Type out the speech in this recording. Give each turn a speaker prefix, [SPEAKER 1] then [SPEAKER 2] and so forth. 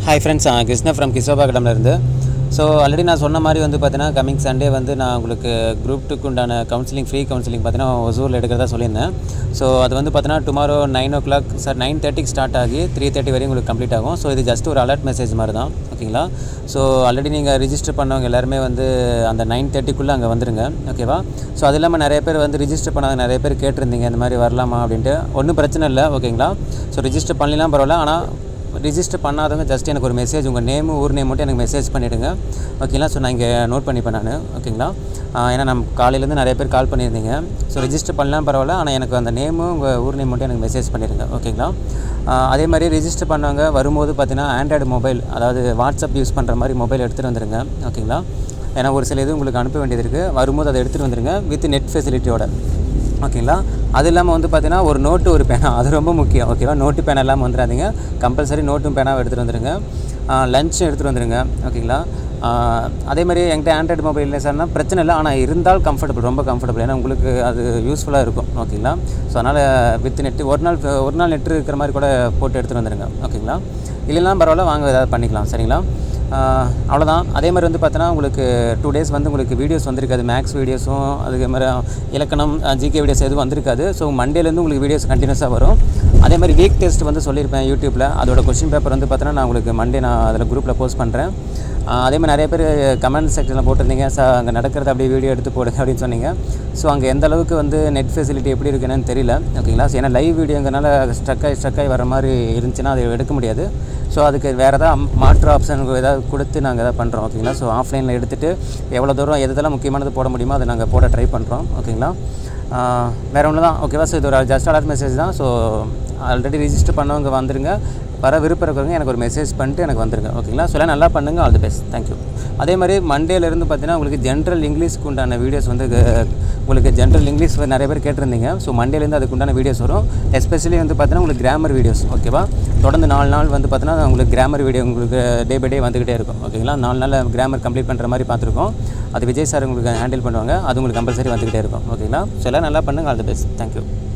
[SPEAKER 1] hi friends Krishna from கிஷோபாகடம்ல இருந்து so already நான் சொன்ன மாதிரி வந்து பார்த்தீங்கன்னா கமிங் சண்டே வந்து நான் உங்களுக்கு குரூப் டூக்கு உண்டான கவுன்சிலிங் ஃப்ரீ கவுன்சிலிங் பார்த்தீங்கன்னா ஒசூரில் எடுக்கிறதா சொல்லியிருந்தேன் ஸோ அது வந்து பார்த்தீங்கன்னா tomorrow nine o'clock sir nine தேர்ட்டிக்கு ஸ்டார்ட் ஆகி த்ரீ தேர்ட்டி வரையும் உங்களுக்கு கம்ப்ளீட் ஆகும் ஸோ இது ஜஸ்ட் ஒரு அலர்ட் மெசேஜ் மாதிரி தான் ஓகேங்களா ஸோ ஆல்ரெடி நீங்கள் ரிஜிஸ்டர் பண்ணவங்க எல்லாருமே வந்து அந்த நைன் தேர்ட்டிக்குள்ளே அங்கே வந்துருங்க ஓகேவா ஸோ அது இல்லாமல் நிறைய பேர் வந்து ரிஜிஸ்டர் பண்ணாங்க நிறைய பேர் கேட்டிருந்தீங்க இந்த மாதிரி வரலாமா அப்படின்ட்டு ஒன்றும் பிரச்சனை இல்லை ஓகேங்களா ஸோ ரிஜிஸ்டர் பண்ணலாம் பரவாயில்ல ஆனால் ரிஜிஸ்டர் பண்ணாதவங்க ஜஸ்ட் எனக்கு ஒரு மெசேஜ் உங்கள் நேமு ஊர் நேம் மட்டும் எனக்கு மெசேஜ் பண்ணிவிடுங்க ஓகேங்களா ஸோ நான் இங்கே நோட் பண்ணிப்பேன் நான் ஓகேங்களா ஆஹ் ஏன்னா நம்ம காலையிலேருந்து நிறைய பேர் கால் பண்ணியிருந்தீங்க ஸோ ரிஜிஸ்டர் பண்ணலாம் பரவாயில்ல ஆனால் எனக்கு அந்த நேமும் உங்கள் ஊர் நேம் மட்டும் எனக்கு மெசேஜ் பண்ணிடுங்க ஓகேங்களா ஆஹ் அதே மாதிரி ரிஜிஸ்டர் பண்ணவங்க வரும்போது பார்த்தீங்கன்னா ஆண்ட்ராய்டு மொபைல் அதாவது வாட்ஸ்அப் யூஸ் பண்ணுற மாதிரி மொபைல் எடுத்துகிட்டு வந்துடுங்க ஓகேங்களா ஏன்னா ஒரு சில இது உங்களுக்கு அனுப்ப வேண்டியது இருக்குது வரும்போது அதை எடுத்துகிட்டு வந்துடுங்க வித் நெட் ஃபெசிலிட்டியோட ஓகேங்களா அது இல்லாமல் வந்து பார்த்தீங்கன்னா ஒரு நோட்டு ஒரு பேனா அது ரொம்ப முக்கியம் ஓகேவா நோட்டு பேனா இல்லாமல் வந்துடாதீங்க கம்பல்சரி நோட்டும் பேனாவும் எடுத்துகிட்டு வந்துடுங்க லஞ்சும் எடுத்துகிட்டு வந்துடுங்க ஓகேங்களா ஆஹ் அதே மாதிரி என்கிட்ட ஆண்ட்ராய்டு மொபைல் இல்லை சார்னா பிரச்சனை இல்லை ஆனால் இருந்தால் கம்ஃபர்டபுள் ரொம்ப கம்ஃபர்டபுள் ஏன்னா உங்களுக்கு அது யூஸ்ஃபுல்லாக இருக்கும் ஓகேங்களா ஸோ அதனால் வித் நெட்டு ஒரு நாள் ஒரு நாள் நெட்டு இருக்கிற மாதிரி கூட போட்டு எடுத்துகிட்டு வந்துடுங்க ஓகேங்களா இல்லைன்னா பரவாயில்ல வாங்க ஏதாவது பண்ணிக்கலாம் சரிங்களா ஆஹ் அவ்வளோதான் அதே மாதிரி வந்து பார்த்தோன்னா உங்களுக்கு டூ டேஸ் வந்து உங்களுக்கு வீடியோஸ் வந்திருக்காது மேக்ஸ் வீடியோஸும் அதுக்கு மாதிரி இலக்கணம் ஜிகே வீடியோஸ் எதுவும் வந்திருக்காது ஸோ மண்டேலேருந்து உங்களுக்கு வீடியோஸ் கண்டினியூஸாக வரும் அதே மாதிரி வீக் டெஸ்ட் வந்து சொல்லியிருப்பேன் யூடியூப்பில் அதோட கொஸ்டின் பேப்பர் வந்து பார்த்தோன்னா நான் உங்களுக்கு மண்டே நான் அதில் குரூப்பில் போஸ்ட் பண்ணுறேன் அதே மாதிரி நிறைய பேர் கமெண்ட் செக்ஷனில் போட்டிருந்தீங்க சார் அங்கே நடக்கிறத அப்படியே வீடியோ எடுத்து போடுங்க அப்படின்னு சொன்னீங்க ஸோ அங்கே எந்த அளவுக்கு வந்து நெட் ஃபெசிலிட்டி எப்படி இருக்குன்னு தெரியல ஓகேங்களா ஸோ ஏன்னா லைவ் வீடியோங்கிறனால ஸ்ட்ரக் ஆகி ஸ்ட்ரக் ஆகி வர மாதிரி இருந்துச்சுன்னா அதை எடுக்க முடியாது ஸோ அதுக்கு வேறு ஏதாவது மாற்று ஆப்ஷன் ஏதாவது கொடுத்து நாங்கள் எதாவது பண்ணுறோம் ஓகேங்களா ஸோ ஆஃப்லைனில் எடுத்துகிட்டு எவ்வளோ தூரம் எது எதெல்லாம் முக்கியமானது போட முடியுமோ அதை நாங்கள் போட ட்ரை பண்ணுறோம் ஓகேங்களா ஆஹ் வேற ஒன்று தான் ஓகேவா ஸோ இது ஒரு ஜஸ்ட் அலர்ட் மெசேஜ் தான் ஸோ ஆல்ரெடி ரிஜிஸ்டர் பண்ணவங்க வந்துருங்க வர விருப்பம் இருக்கிறவங்க எனக்கு ஒரு மெசேஜ் பண்ணிட்டு எனக்கு வந்துருங்க ஓகேங்களா சொல்ல நல்லா பண்ணுங்கள் ஆல் தி பெஸ்ட் தேங்க்யூ அதே மாதிரி மண்டேலேருந்து பார்த்தீங்கன்னா உங்களுக்கு ஜென்ரல் இங்கிலீஷ்க்கு உண்டான வீடியோஸ் வந்து அஹ், உங்களுக்கு ஜென்ரல் இங்கிலீஷ் நிறைய பேர் கேட்டிருந்தீங்க ஸோ மண்டேலேருந்து அதுக்கு உண்டான வீடியோஸ் வரும் எஸ்பெஷலி வந்து பார்த்தீங்கன்னா உங்களுக்கு கிராமர் வீடியோஸ் ஓகேவா தொடர்ந்து நாலு நாள் வந்து பார்த்தீங்கன்னா உங்களுக்கு கிராமர் வீடியோ உங்களுக்கு டே பை டே வந்துக்கிட்டே இருக்கும் ஓகேங்களா நாலு நாள் கிராமர் கம்ப்ளீட் பண்ணுற மாதிரி பார்த்துருக்கோம் அது விஜய் சார் உங்களுக்கு ஹேண்டில் பண்ணுவாங்க அது உங்களுக்கு கம்பல்சரி வந்துக்கிட்டே இருக்கும் ஓகேங்களா ஸோ எல்லாம் நல்லா பண்ணுங்கள் ஆல் தி பெஸ்ட் தேங்க்யூ